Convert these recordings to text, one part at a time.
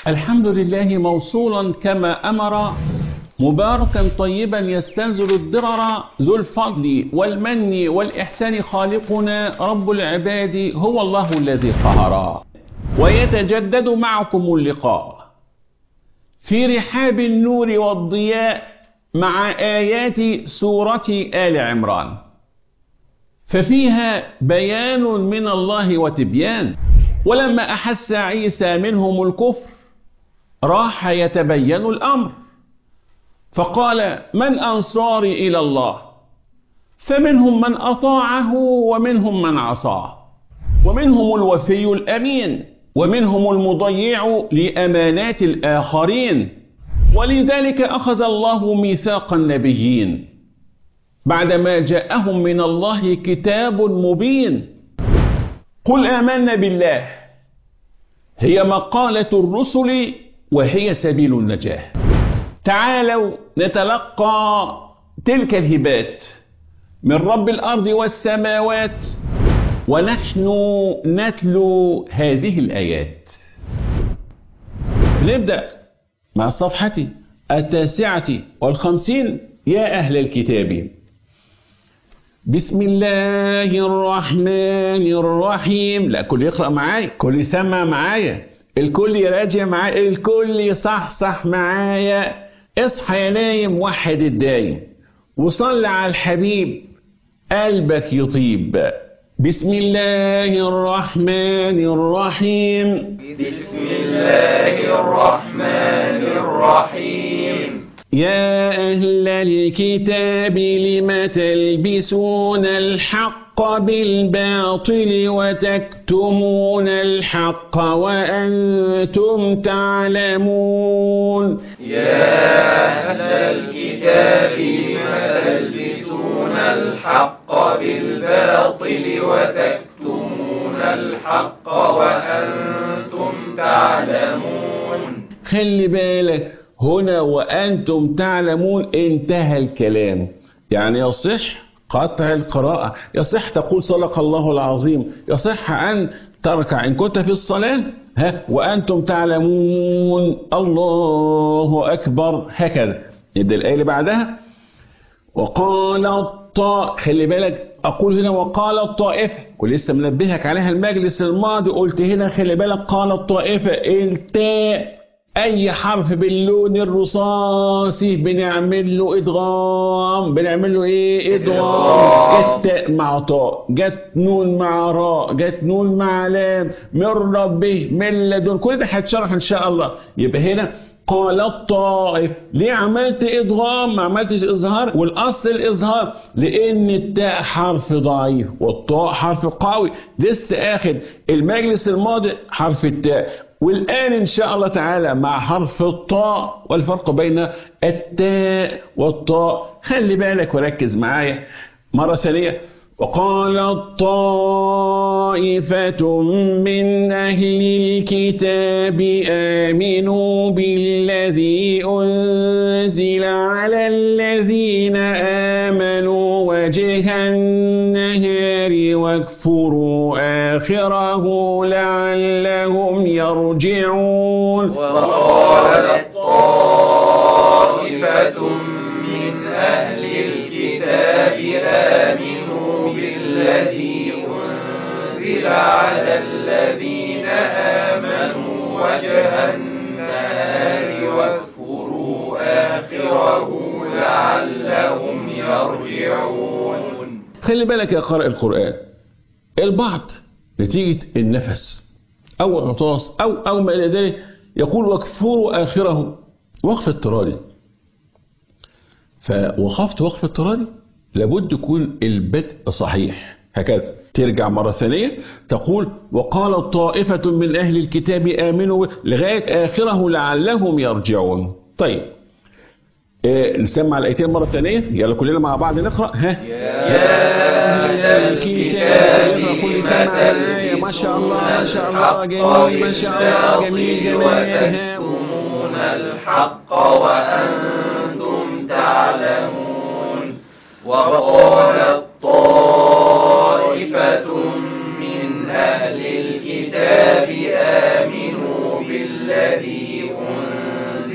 الحمد لله موصولا كما أمر مباركا طيبا يستنزل الضرر ذو الفضل والمن والإحسان خالقنا رب العباد هو الله الذي قهر ويتجدد معكم اللقاء في رحاب النور والضياء مع آيات سورة آل عمران ففيها بيان من الله وتبيان ولما أحس عيسى منهم الكفر راح يتبين الأمر فقال من أنصاري إلى الله فمنهم من أطاعه ومنهم من عصاه ومنهم الوفي الأمين ومنهم المضيع لأمانات الآخرين ولذلك أخذ الله ميثاق النبيين بعدما جاءهم من الله كتاب مبين قل آمنا بالله هي مقالة الرسل وهي سبيل النجاة تعالوا نتلقى تلك الهبات من رب الأرض والسماوات ونحن نتلو هذه الآيات نبدأ مع الصفحة التاسعة والخمسين يا أهل الكتاب بسم الله الرحمن الرحيم لا كل يقرأ معايا كل يسمع معايا الكل يراجع معايا الكل يصحصح معايا اصحى يا نايم وحد الدايم وصل على الحبيب قلبك يطيب بسم الله الرحمن الرحيم بسم الله الرحمن الرحيم يا أهل الكتاب لم تلبسون الحق بالباطل وتكتمون الحق وأنتم تعلمون يا أهل الكتاب لم تلبسون الحق بالباطل وتكتمون الحق وأنتم تعلمون خلي بالك هنا وأنتم تعلمون انتهى الكلام يعني يصح قطع القراءة يصح تقول صدق الله العظيم يصح أن تركع إن كنت في الصلاة ها وأنتم تعلمون الله أكبر هكذا يبدأ الآية اللي بعدها وقال الطاء خلي بالك أقول هنا وقال الطائفة كل لسه منبهك عليها المجلس الماضي قلت هنا خلي بالك قال الطائفة التاء اي حرف باللون الرصاصي بنعمل له ادغام بنعمل له ايه ادغام التاء مع طاء جت نون مع راء جت نون مع لام من ربه من لدن كل ده هيتشرح ان شاء الله يبقى هنا قال الطائف ليه عملت ادغام ما عملتش اظهار والاصل الاظهار لان التاء حرف ضعيف والطاء حرف قوي لسه اخد المجلس الماضي حرف التاء والآن إن شاء الله تعالى مع حرف الطاء والفرق بين التاء والطاء خلي بالك وركز معايا مرة ثانية وقال طائفة من أهل الكتاب آمنوا بالذي أنزل على الذين آمنوا وجه النهار واكفروا آخره لعلهم يرجعون وقالت طائفة من أهل الكتاب آمنوا بالذي أنزل على الذين آمنوا وجه النهار واكفروا آخره لعلهم يرجعون خلي بالك يا قارئ القرآن البعض نتيجة النفس أو العطاس أو أو ما إلى ذلك يقول واكفروا آخره وقف اضطراري فوقفت وقف اضطراري لابد يكون البدء صحيح هكذا ترجع مرة ثانية تقول وقال طائفة من أهل الكتاب آمنوا لغاية آخره لعلهم يرجعون طيب إيه نسمع الآيتين مرة ثانية يلا كلنا مع بعض نقرأ ها يا أهل الكتاب يقرأ كل سمع الآية ما شاء الله ما شاء الله جميل ما شاء الله جميل جميل ها. وتكتمون الحق وأنتم تعلمون وقالت طائفة من أهل الكتاب آمنوا بالذي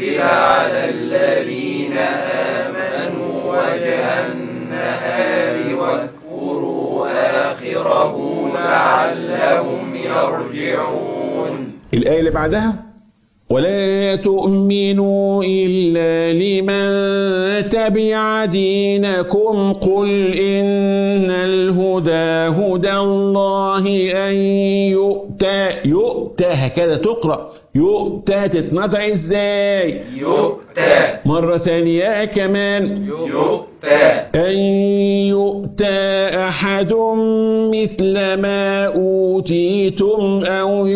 لينزل على الذين آمنوا وجه النهار واذكروا آخره لعلهم يرجعون الآية اللي بعدها ولا تؤمنوا إلا لمن تبع دينكم قل إن الهدى هدى الله أن يؤتى يؤتى هكذا تقرأ يؤتى تتنطق ازاي يؤتى مرة ثانية كمان يؤتى أن يؤتى أحد مثل ما أوتيتم أو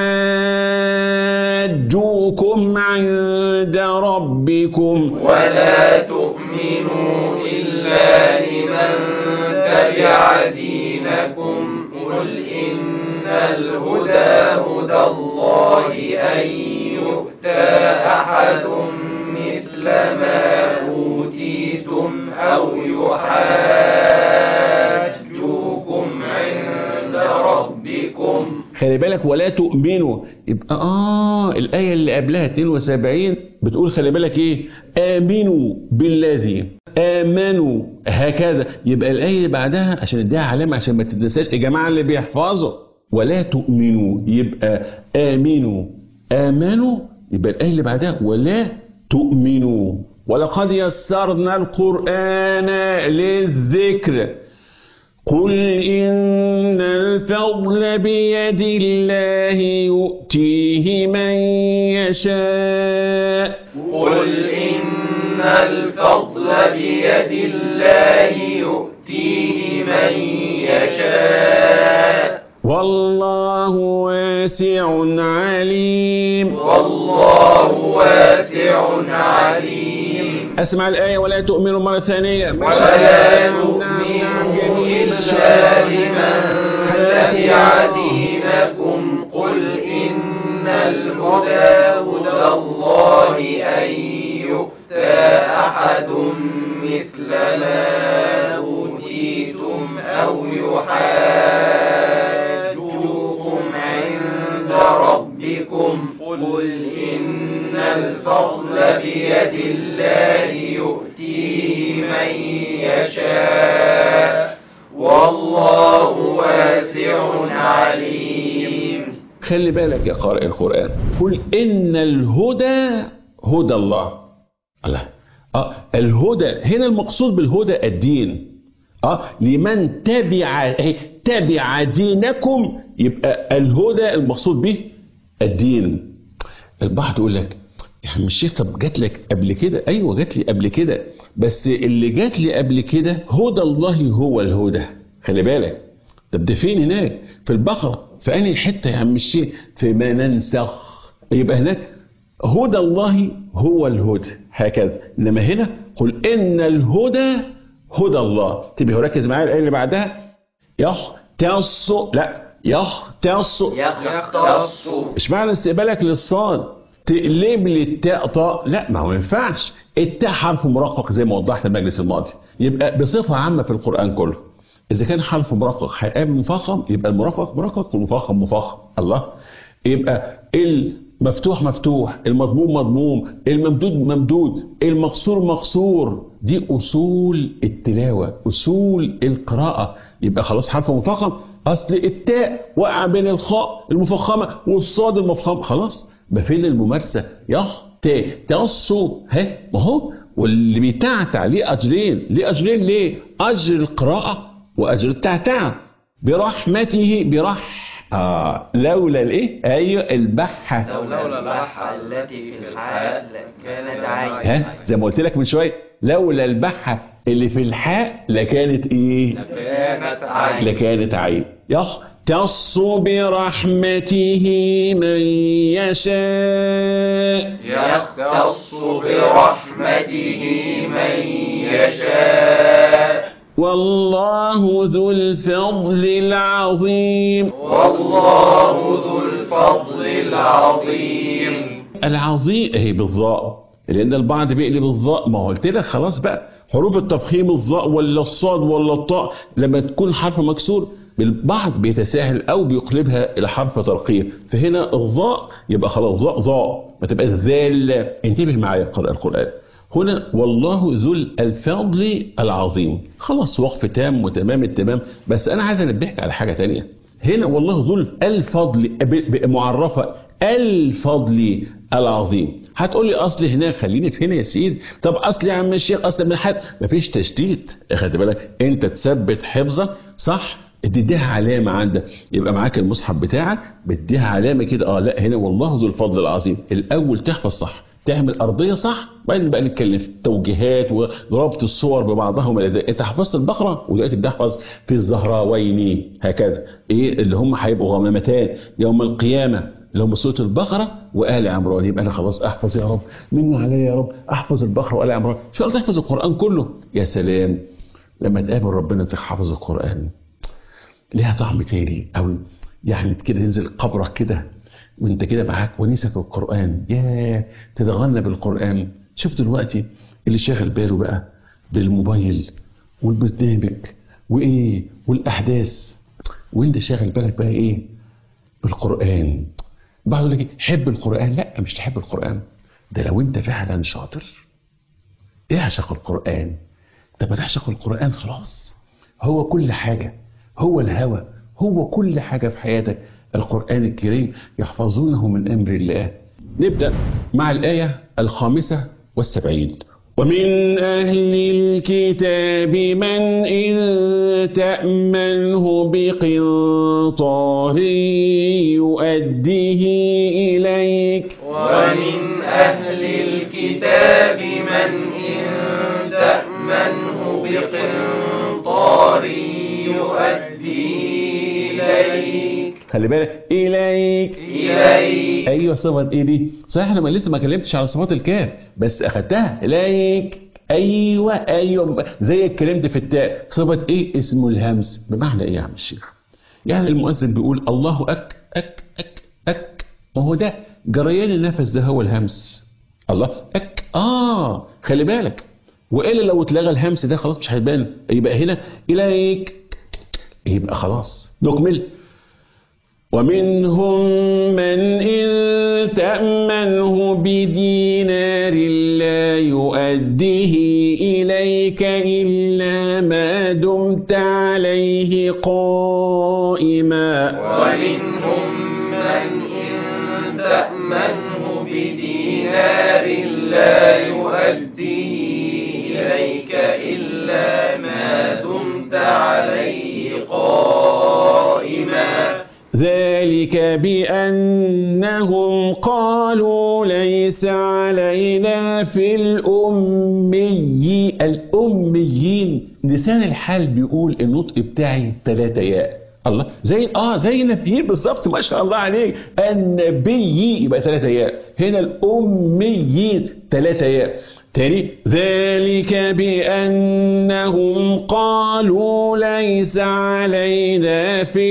يحاجوكم عند ربكم ولا تؤمنوا إلا لمن تبع دينكم قل إن الهدى هدى الله أن يؤتى أحد مثل ما أوتيتم أو يحاجوكم عند ربكم خلي بالك ولا تؤمنوا يبقى اه الايه اللي قبلها 72 بتقول خلي بالك ايه امنوا بالذي امنوا هكذا يبقى الايه اللي بعدها عشان اديها علامه عشان ما تتنساش يا جماعه اللي بيحفظوا ولا تؤمنوا يبقى امنوا امنوا يبقى الايه اللي بعدها ولا تؤمنوا ولقد يسرنا القران للذكر قل إن الفضل بيد الله يؤتيه من يشاء قل إن الفضل بيد الله يؤتيه من يشاء والله واسع عليم والله واسع عليم أسمع الآية ولا تؤمنوا مرة ثانية ولا تؤمنوا إلا لمن تبع دينكم قل إن الهدى هدى الله أن يؤتى أحد مثل ما أوتيتم أو يحاجوكم عند ربكم قل إن الفضل بيد الله يؤتيه من يشاء والله واسع عليم خلي بالك يا قارئ القرآن قل إن الهدى هدى الله الله آه الهدى هنا المقصود بالهدى الدين اه لمن تبع اهي تبع دينكم يبقى الهدى المقصود به الدين البعض يقول لك يا عم الشيخ طب جات لك قبل كده ايوه جات لي قبل كده بس اللي جات لي قبل كده هدى الله هو الهدى خلي بالك طب ده فين هناك في البقره في انهي حته يا عم الشيخ في ما ننسخ يبقى هناك هدى الله هو الهدى هكذا انما هنا قل ان الهدى هدى الله تبقى ركز معايا الايه اللي بعدها يختص لا يختص يختص مش معنى استقبالك للصاد تقلب لي التاء طاء لا ما هو ما ينفعش التاء حرف مرقق زي ما وضحت المجلس الماضي يبقى بصفه عامه في القران كله اذا كان حرف مرقق هيقابل مفخم يبقى المرقق مرقق والمفخم مفخم الله يبقى المفتوح مفتوح المضموم مضموم الممدود ممدود المقصور مقصور دي اصول التلاوه اصول القراءه يبقى خلاص حرف مفخم اصل التاء وقع بين الخاء المفخمه والصاد المفخم خلاص ما فين الممارسه يخ تاء تصو ها ما هو واللي بيتعتع ليه اجرين ليه اجرين ليه اجر القراءه واجر التعتع برحمته برح آه لولا الايه ايوه البحه لولا البحة التي في الحال كانت عين ها زي ما قلت لك من شويه لولا البحه اللي في الحاء لكانت ايه كانت عين لكانت عين يختص برحمته من يشاء يختص برحمته من يشاء والله ذو الفضل العظيم والله ذو الفضل العظيم العظيم اهي بالظاء لان البعض بيقلب الظاء ما هو قلت لك خلاص بقى حروف التفخيم الظاء ولا الصاد ولا الطاء لما تكون حرف مكسور البعض بيتساهل او بيقلبها الى حرف ترقيق فهنا الظاء يبقى خلاص ظاء ظاء ما تبقى ذال انتبه معايا قراءة القرآن هنا والله ذو الفضل العظيم خلاص وقف تام وتمام التمام بس انا عايز انبهك على حاجة تانية هنا والله ذو الفضل ب- ب- معرفة الفضل العظيم هتقول لي اصل هنا خليني في هنا يا سيدي طب اصل يا عم الشيخ اصل من حد مفيش تشتيت خد بالك انت تثبت حفظك صح تديها علامة عندك يبقى معاك المصحف بتاعك بتديها علامة كده اه لا هنا والله ذو الفضل العظيم الاول تحفظ صح تعمل ارضيه صح بعدين بقى نتكلم في التوجيهات وربط الصور ببعضها وما الى ذلك انت حفظت البقره ودلوقتي بتحفظ في الزهراوين هكذا ايه اللي هم هيبقوا غمامتان يوم القيامه اللي هم سوره البقره وال عمران يبقى انا خلاص احفظ يا رب من عليا يا رب احفظ البقره وال عمران ان شاء الله تحفظ القران كله يا سلام لما تقابل ربنا تحفظ القران ليها طعم تاني او يعني كده ينزل قبرك كده وانت كده معاك ونيسك القرآن يا تتغنى بالقرآن شوف دلوقتي اللي شاغل باله بقى بالموبايل والبرنامج وايه والاحداث وانت شاغل بالك بقى ايه بالقرآن بعض يقول لك إيه؟ حب القرآن لا مش تحب القرآن ده لو انت فعلا شاطر اعشق القرآن طب ما تعشق القرآن خلاص هو كل حاجة هو الهوى هو كل حاجة في حياتك القرآن الكريم يحفظونه من أمر الله نبدأ مع الآية الخامسة والسبعين ومن أهل الكتاب من إن تأمنه بقنطار يؤديه إليك ومن أهل الكتاب من إن تأمنه بقنطار يؤدي إليك خلي بالك إليك إليك ايوه صفه ايه دي صحيح انا لسه ما كلمتش على صفات الكاف بس اخدتها لايك ايوه ايوه زي اتكلمت في التاء صفه ايه اسمه الهمس بمعنى ايه يا عم الشيخ يعني المؤذن بيقول الله اك اك اك اك ما هو ده جريان النفس ده هو الهمس الله اك اه خلي بالك والا لو اتلغى الهمس ده خلاص مش هيبان يبقى هنا اليك يبقى خلاص نكمل ومنهم من إن تأمنه بدينار لا يؤديه إليك إلا ما دمت عليه قائما ومنهم من إن تأمنه بدينار لا يؤديه إليك إلا ما دمت عليه قائما ذلك بأنهم قالوا ليس علينا في الأمي الأميين لسان الحال بيقول النطق بتاعي ثلاثة ياء الله زي اه زي النبي بالظبط ما شاء الله عليك النبي يبقى ثلاثة ياء هنا الأميين ثلاثة ياء تاني ذلك بأنهم قالوا ليس علينا في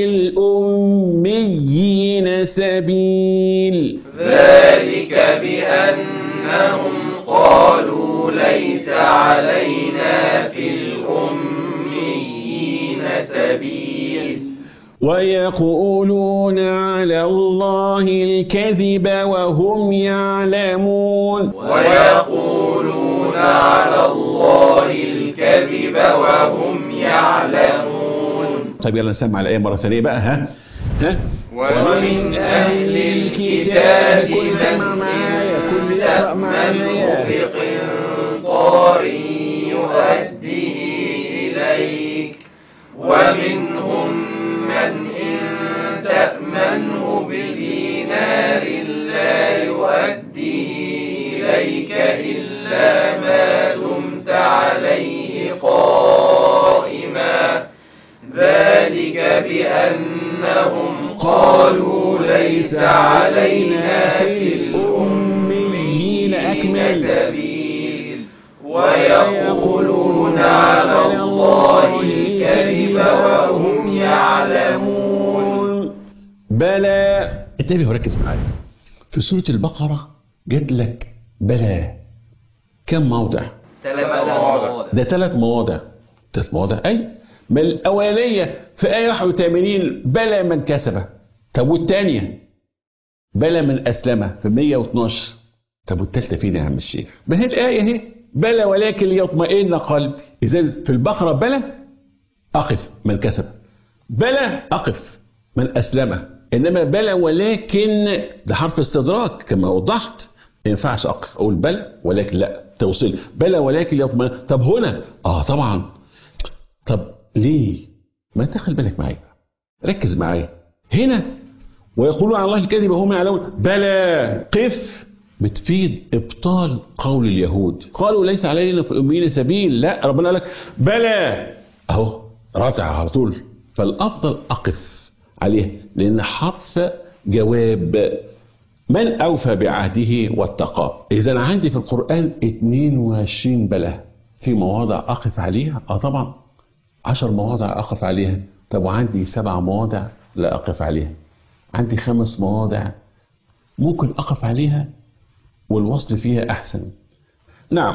الأميين سبيل ذلك بأنهم قالوا ليس علينا في الأميين سبيل ويقولون على الله الكذب وهم يعلمون ويقولون على الله الكذب وهم يعلمون طيب يلا نسمع الآية مرة ثانية بقى ها ها ومن أهل الكتاب كل سمع معايا كل يقرأ معايا بقنطار يؤديه إليك ومنهم من إن تأمنه بدينار لا يؤديه إليك إلا ما دمت عليه قائما ذلك بأنهم قالوا ليس علينا في الأميين أكمل. سبيل ويقولون على الله الكذب وهم يعلمون بلى انتبه وركز معايا في سورة البقرة جات لك بلى كم موضع ثلاث مواضع ده ثلاث مواضع ثلاث مواضع اي ما الأولانية في آية 81 بلى من كسب طب والثانية بلى من أسلم في 112 طب والثالثة فين يا عم الشيخ؟ ما هي الآية اهي بلى ولكن ليطمئن قلبي إذا في البقرة بلى أقف من كسب بلى أقف من أسلم إنما بلى ولكن ده حرف استدراك كما وضحت ما ينفعش أقف أقول بلى ولكن لا توصيل بلى ولكن يطمئن طب هنا آه طبعا طب ليه؟ ما تاخد بالك معايا ركز معايا هنا ويقولون على الله الكذب وهم يعلمون بلى قف بتفيد ابطال قول اليهود قالوا ليس علينا في الاميين سبيل لا ربنا قال لك بلى اهو راتع على طول فالافضل اقف عليه لان حرف جواب من اوفى بعهده واتقى اذا عندي في القران 22 بلى في مواضع اقف عليها اه طبعا 10 مواضع اقف عليها طب وعندي سبع مواضع لا اقف عليها عندي خمس مواضع ممكن اقف عليها والوصل فيها احسن نعم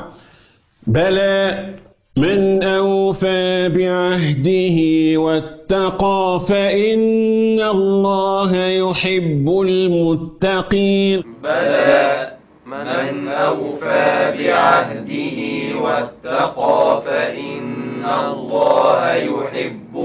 بلى من اوفى بعهده واتقى فان الله يحب المتقين بلى من أوفى بعهده واتقى فإن الله يحب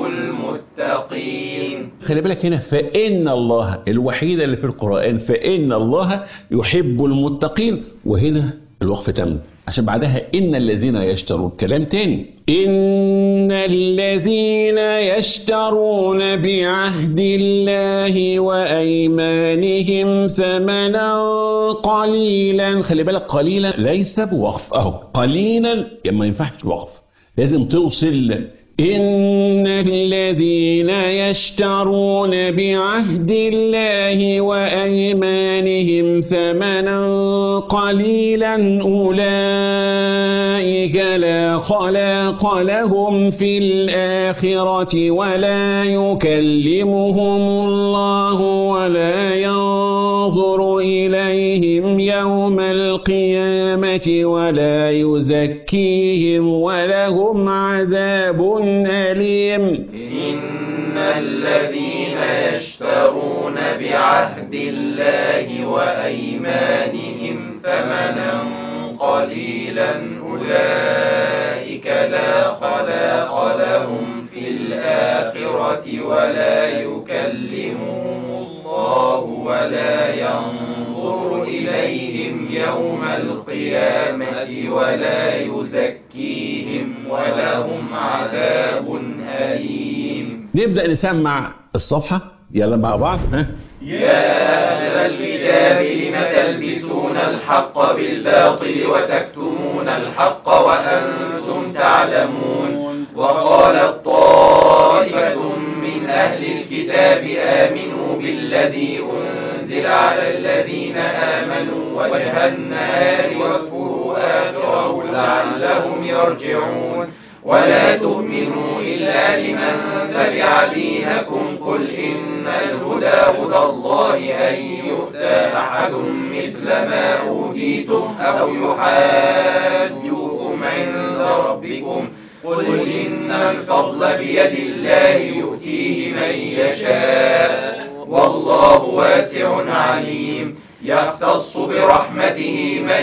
المتقين خلي بالك هنا فإن الله الوحيدة اللي في القرآن فإن الله يحب المتقين وهنا الوقف تم عشان بعدها إن الذين يشترون كلام تاني إن الذين يشترون بعهد الله وأيمانهم ثمنا قليلا خلي بالك قليلا ليس بوقف أهو قليلا ما ينفعش وقف لازم توصل إن الذين يشترون بعهد الله وأيمانهم ثمنا قليلا أولئك لا خلاق لهم في الآخرة ولا يكلمهم الله ولا ينظر إليهم يوم القيامة ولا يزكيهم ولهم عذاب أليم إن الذين يشترون بعهد الله وأيمانهم ثمنا قليلا أولئك لا خلاق لهم في الآخرة ولا يكلمهم الله ولا ينظر إليهم يوم القيامة ولا يزكيهم ولهم عذاب أليم نبدأ نسمع الصفحة يلا مع بعض ها يا أهل الكتاب لم تلبسون الحق بالباطل وتكتمون الحق وأنتم تعلمون وقالت طائفة من أهل الكتاب آمنوا بالذي أنزل على الذين آمنوا وجه النهار واكفروا آخره لعلهم يرجعون ولا تؤمنوا إلا لمن تبع دينكم قل إن الهدى هدى الله أن يؤتى أحد مثل ما أوتيتم أو يحاجوكم عند ربكم قل إن الفضل بيد الله يؤتيه من يشاء والله واسع عليم يختص برحمته من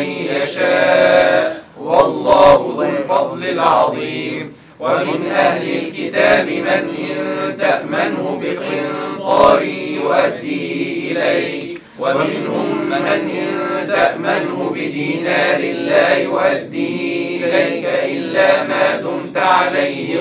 يشاء والله ذو الفضل العظيم ومن أهل الكتاب من إن تأمنه بقنطار يؤديه إليك ومنهم من إن تأمنه بدينار لا يؤديه إليك إلا ما دمت عليه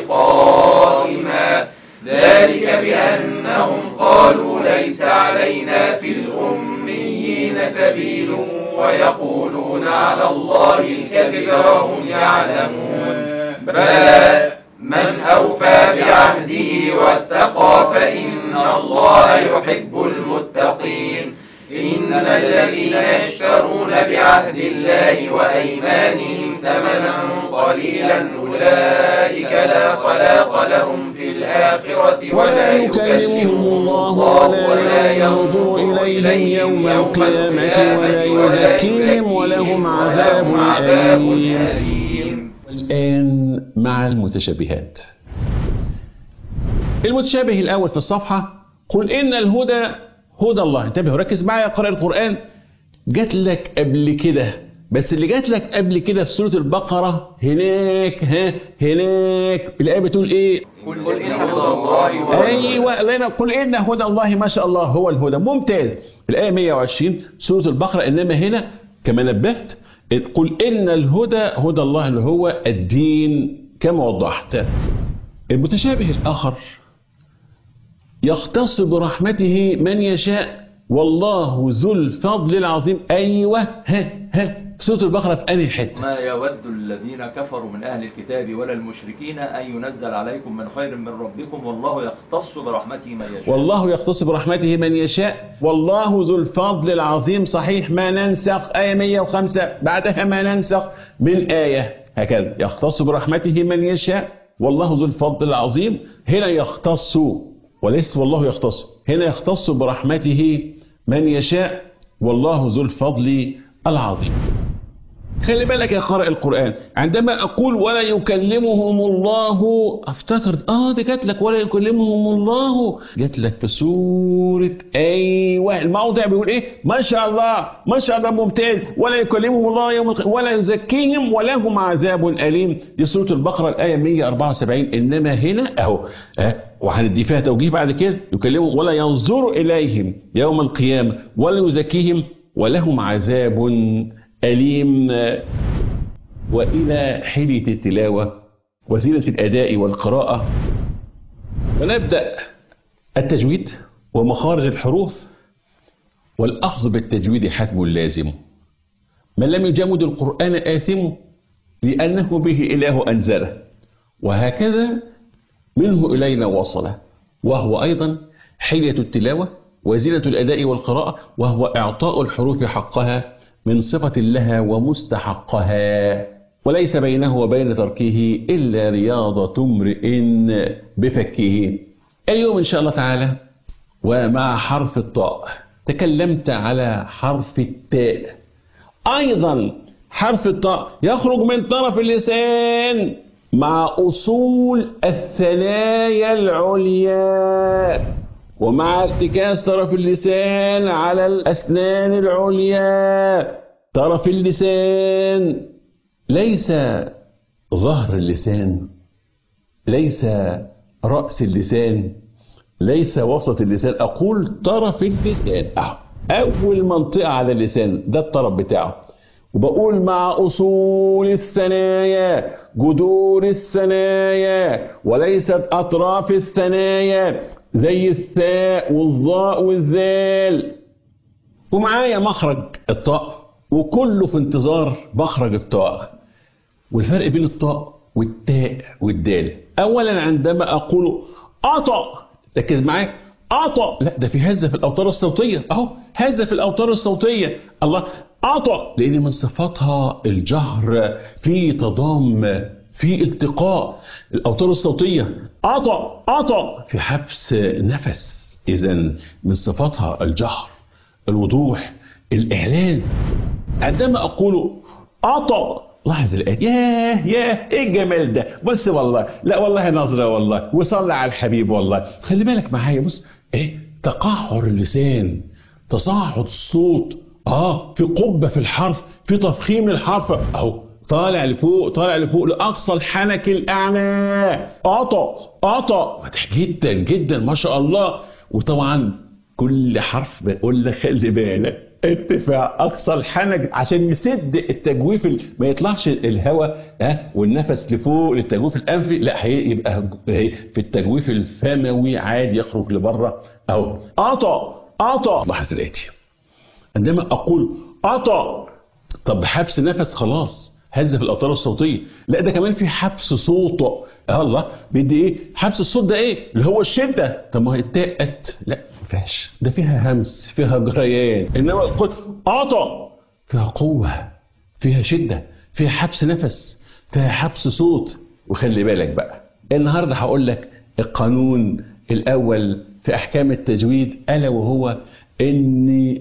قائما ذلك بأنهم قالوا ليس علينا في الأميين سبيل ويقولون على الله الكذب وهم يعلمون بلى من أوفى بعهده واتقى فإن الله يحب المتقين إن الذين يشترون بعهد الله وأيمانهم ثمنا قليلا أولئك لا خلاق لهم في الآخرة ولا يكلمهم الله ولا ينظر إليهم يوم القيامة ولا يزكيهم ولهم عذاب أليم الآن مع المتشابهات المتشابه الأول في الصفحة قل إن الهدى هدى الله انتبه وركز معايا قرأ القرآن جات لك قبل كده بس اللي جات لك قبل كده في سورة البقرة هناك ها هناك الآية بتقول إيه قل إن هدى الله هو ايوه لنا قل ان هدى الله ما شاء الله هو الهدى ممتاز الايه 120 سوره البقره انما هنا كما نبهت قل ان الهدى هدى الله اللي هو الدين كما وضحت المتشابه الاخر يختص برحمته من يشاء والله ذو الفضل العظيم ايوه ها ها سوره البقره في انهي حته ما يود الذين كفروا من أهل الكتاب ولا المشركين أن ينزل عليكم من خير من ربكم والله يختص برحمته من يشاء والله يختص برحمته من يشاء والله ذو الفضل العظيم صحيح ما ننسخ آية 105 بعدها ما ننسخ من آية هكذا يختص برحمته من يشاء والله ذو الفضل العظيم هنا يختص وليس والله يختص هنا يختص برحمته من يشاء والله ذو الفضل العظيم خلي بالك يا قارئ القرآن عندما أقول ولا يكلمهم الله افتكرت آه دي جات لك ولا يكلمهم الله جات لك في سورة أيوة الموضع بيقول إيه ما شاء الله ما شاء الله ممتاز ولا يكلمهم الله يوم القيامة ولا يزكيهم ولهم عذاب أليم دي سورة البقرة الآية 174 إنما هنا أهو أه وهندي فيها توجيه بعد كده يكلمهم ولا ينظر إليهم يوم القيامة ولا يزكيهم ولهم عذاب أليم وإلى حلية التلاوة وزينة الأداء والقراءة ونبدأ التجويد ومخارج الحروف والأخذ بالتجويد حتم لازم من لم يجمد القرآن آثم لأنه به إله أنزله وهكذا منه إلينا وصل وهو أيضا حلية التلاوة وزينة الأداء والقراءة وهو إعطاء الحروف حقها من صفة لها ومستحقها وليس بينه وبين تركه إلا رياضة امرئ بفكه اليوم إن شاء الله تعالى ومع حرف الطاء تكلمت على حرف التاء أيضا حرف الطاء يخرج من طرف اللسان مع أصول الثنايا العليا ومع ارتكاز طرف اللسان على الأسنان العليا طرف اللسان ليس ظهر اللسان ليس رأس اللسان ليس وسط اللسان أقول طرف اللسان أهو أول منطقة على اللسان ده الطرف بتاعه وبقول مع أصول الثنايا جذور الثنايا وليست أطراف الثنايا زي الثاء والظاء والذال ومعايا مخرج الطاء وكله في انتظار مخرج الطاء والفرق بين الطاء والتاء والدال اولا عندما اقول اطا ركز معايا اطا لا ده في هزه في الاوتار الصوتيه اهو هزه في الاوتار الصوتيه الله اطا لان من صفاتها الجهر في تضام في التقاء الاوتار الصوتيه اطا اطا في حبس نفس اذا من صفاتها الجهر الوضوح الاعلان عندما اقول اطا لاحظ الآية ياه ياه ايه الجمال ده بص والله لا والله نظرة والله وصلى على الحبيب والله خلي بالك معايا بص ايه تقعر اللسان تصاعد الصوت اه في قبة في الحرف في تفخيم الحرف اهو طالع لفوق طالع لفوق لاقصى الحنك الاعلى قطع قطع واضح جدا جدا ما شاء الله وطبعا كل حرف بقول لك خلي بالك ارتفاع اقصى الحنك عشان يسد التجويف ال- ما يطلعش الهواء ها والنفس لفوق للتجويف الانفي لا هيبقى في التجويف الفموي عادي يخرج لبره اهو قطع قطع لاحظ الاتي عندما اقول قطع طب حبس نفس خلاص هز في الاوتار الصوتيه لا ده كمان في حبس صوت آه الله بيدي ايه حبس الصوت ده ايه اللي هو الشده طب ما هي التاء أت لا ما فيهاش ده فيها همس فيها جريان انما قلت قطع فيها قوه فيها شده فيها حبس نفس فيها حبس صوت وخلي بالك بقى النهارده هقول لك القانون الاول في احكام التجويد الا وهو ان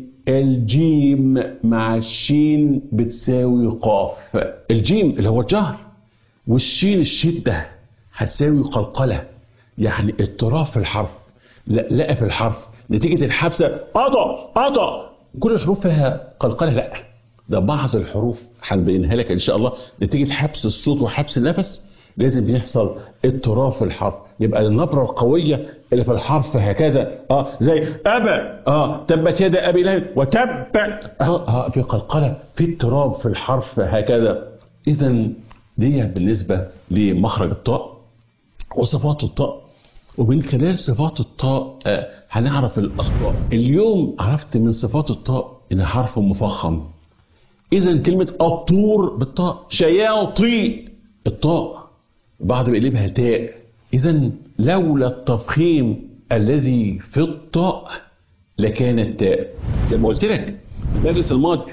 الجيم مع الشين بتساوي قاف الجيم اللي هو الجهر والشين الشدة هتساوي قلقلة يعني اضطراب في الحرف لا لا في الحرف نتيجة الحبسة قطع قطع كل الحروف فيها قلقلة لا ده بعض الحروف هنبينها لك ان شاء الله نتيجة حبس الصوت وحبس النفس لازم يحصل اضطراب في الحرف يبقى النبرة القوية اللي في الحرف هكذا اه زي أبا اه تبت يد أبي لهب وتب اه اه في قلقلة في اضطراب في الحرف هكذا إذا دي بالنسبة لمخرج الطاء وصفات الطاء ومن خلال صفات الطاء آه، هنعرف الأخطاء اليوم عرفت من صفات الطاء إن حرف مفخم إذا كلمة الطور بالطاء شياطي الطاء بعض بيقلبها تاء إذا لولا التفخيم الذي في الطاء لكانت تاء زي ما قلت لك المجلس الماضي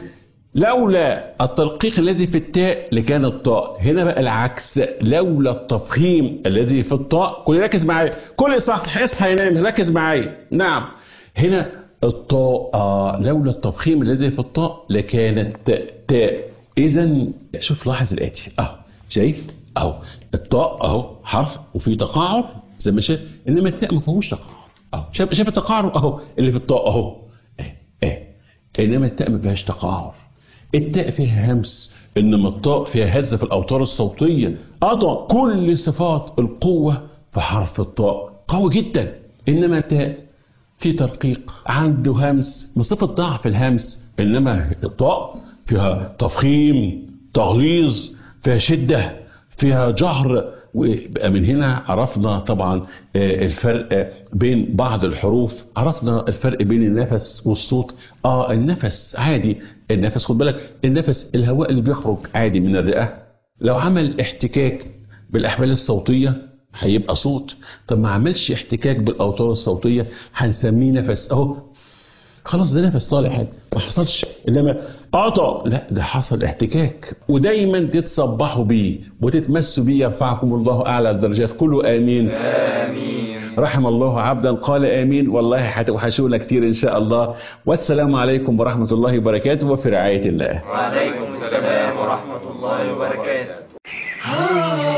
لولا الترقيق الذي في التاء لكان الطاء هنا بقى العكس لولا التفخيم الذي في الطاء كل ركز معايا كل صح اصحى ينام ركز معايا نعم هنا الطاء آه لولا التفخيم الذي في الطاء لكانت تاء اذا شوف لاحظ الاتي اهو شايف اهو الطاء اهو حرف وفي تقاعر زي ما شايف انما التاء ما فيهوش تقاعر اهو شايف شايف التقاعر اهو اللي في الطاء اهو ايه ايه انما التاء ما فيهاش تقاعر التاء فيها همس انما الطاء فيها هزه في الاوتار الصوتيه قطع كل صفات القوه في حرف الطاء قوي جدا انما التاء في ترقيق عنده همس من صفه ضعف الهمس انما الطاء فيها تفخيم تغليظ فيها شده فيها جهر ويبقى من هنا عرفنا طبعا آه، الفرق آه، بين بعض الحروف عرفنا الفرق بين النفس والصوت اه النفس عادي النفس خد بالك النفس الهواء اللي بيخرج عادي من الرئه لو عمل احتكاك بالاحبال الصوتيه هيبقى صوت طب ما عملش احتكاك بالاوتار الصوتيه هنسميه نفس اهو خلاص ده نفس طالع حاجه ما حصلش انما قطع لا ده حصل احتكاك ودايما تتصبحوا بيه وتتمسوا بيه يرفعكم الله اعلى الدرجات كله امين آمين رحم الله عبدا قال امين والله هتوحشونا كتير ان شاء الله والسلام عليكم ورحمه الله وبركاته وفي رعايه الله وعليكم السلام ورحمة الله وبركاته